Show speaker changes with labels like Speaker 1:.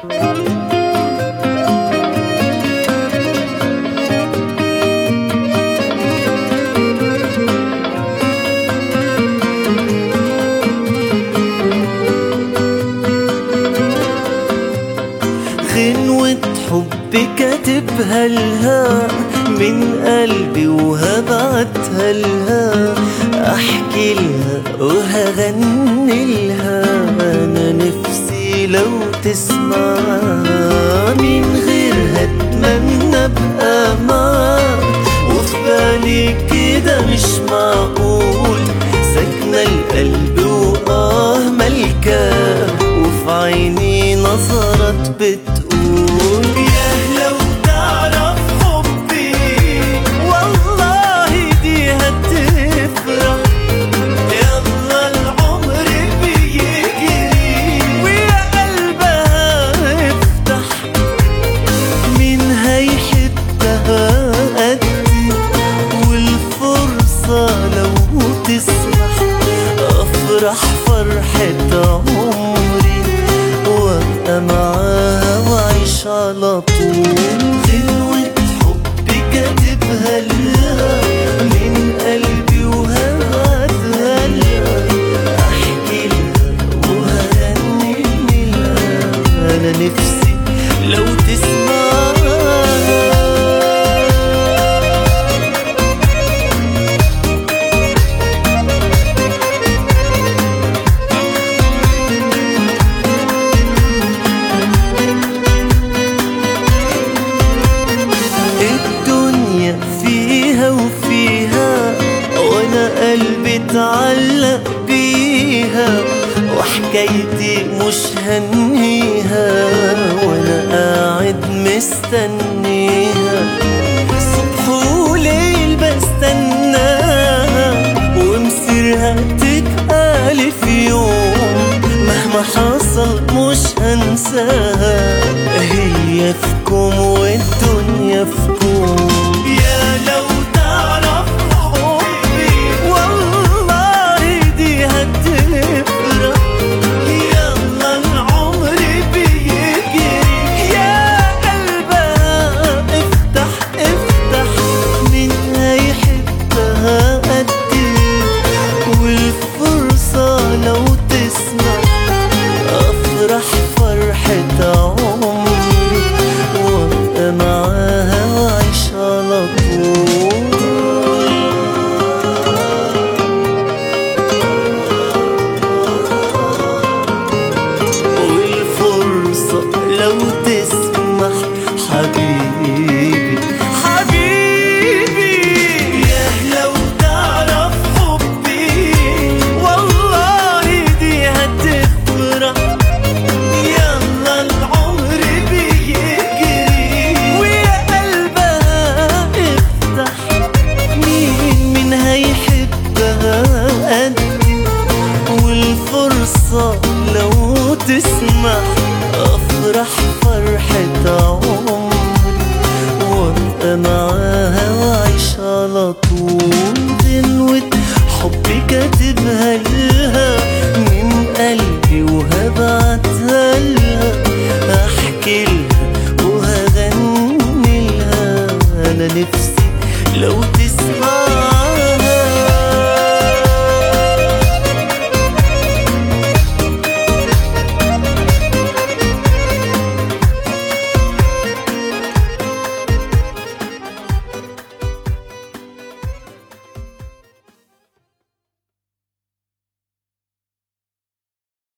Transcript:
Speaker 1: غنوة حب كاتبها لها من قلبي وهبعتها لها احكي لها وهغني لها انا نفسي لو تسمع من غيرها اتمنى ابقى معاك وفي بالي كده مش معقول ساكنة القلب وآه ملكاه وفي عيني نظرات بتقول يا لو تعرف حبي والله دي هتفرح يلا العمر بيجري ويا قلبها افتح مين هيحبها قدي والفرصة لو تسمح أفرح فرحة عمري وأبقى معاها وأعيش على طول غنوة حب كاتبها لها من قلبي وهبعتها لها أحكي لها وهغني لها أنا نفسي لو تسمعها الدنيا فيها وفيها وانا قلبي اتعلق بيها وحكايتي مش هنيها وانا قاعد مستنيها صبح وليل بستناها ومصيرها تتقال في يوم مهما حصل مش هنساها هي في كوم والدنيا في كوم يا لو تعرف حبي والله دي هتفرق يلا العمر بيجري يا قلبها افتح افتح مين هيحبها قدي والفرصة لو تسمع أفرح فرحة عمري وأبقى معاها وأعيش على طول والفرصة لو تسمح حبيبي حبيبي يا لو تعرف حبي والله دي هتفرح يلا العمر بيجري ويا قلبها افتح مين مين هيحبها قدي والفرصة لو تسمح أفرح فرحة عمري وأبقى معاها وأعيش على طول غنوة حبي كاتبها لي